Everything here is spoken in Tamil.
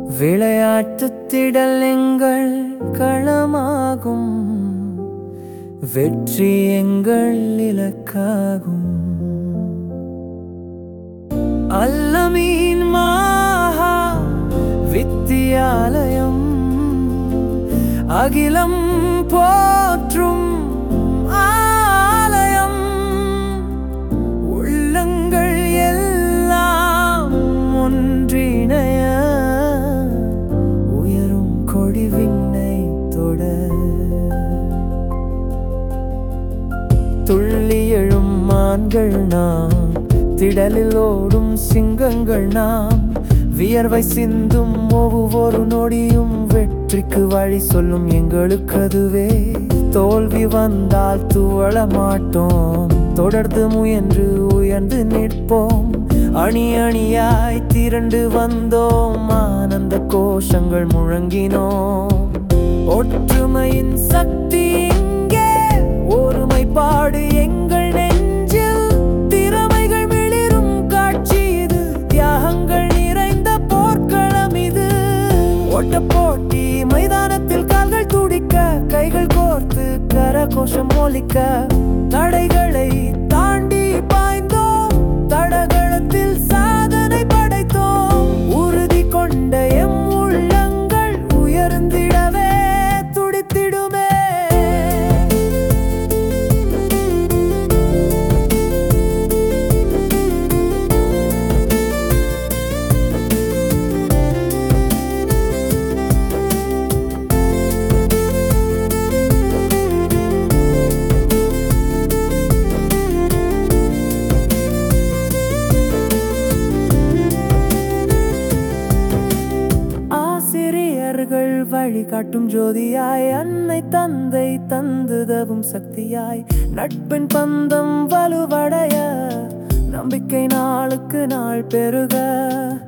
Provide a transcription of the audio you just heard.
விளையாட்டுத் திடல் எங்கள் களமாகும் வெற்றி எங்கள் இலக்காகும் அல்லமீன் மாஹா வித்தியாலயம் அகிலம் போற்றும் ஆலயம் உள்ளங்கள் எல்லாம் ஒன்றிணைய உயரும் கொடி விண்ணை தொட துள்ளி எழும் மான்கள் நாம் திடலில் ஓடும் சிங்கங்கள் நாம் வியர்வை சிந்தும் ஒவ்வொரு நொடியும் வெற்றிக்கு வழி சொல்லும் எங்களுக்கு அதுவே தோல்வி வந்தால் துவள மாட்டோம் தொடர்ந்து முயன்று உயர்ந்து நிற்போம் அணி அணியாய் திரண்டு வந்தோம் ஆனந்த கோஷங்கள் முழங்கினோம் ஒற்றுமையின் சக்தி இங்கே ஒருமைப்பாடு எங்கள் நெஞ்சில் திறமைகள் மிளிரும் காட்சி இது தியாகங்கள் நிறைந்த போர்க்களம் இது ஓட்ட போட்டி மைதானத்தில் கால்கள் துடிக்க கைகள் கோர்த்து கரகோஷம் ஒலிக்க தடைகளை தாண்டி பாய்ந்தோம் தடகளத்தில் சாதனை படைத்தோம் உறுதி கொண்ட எம் உள்ளங்கள் உயர்ந்திடவே துடித்திடுமே ஆசிரியர்கள் வழிகாட்டும் ஜோதியாய் அன்னை தந்தை தந்துதவும் சக்தியாய் நட்பின் பந்தம் வலுவடைய நம்பிக்கை நாளுக்கு நாள் பெருக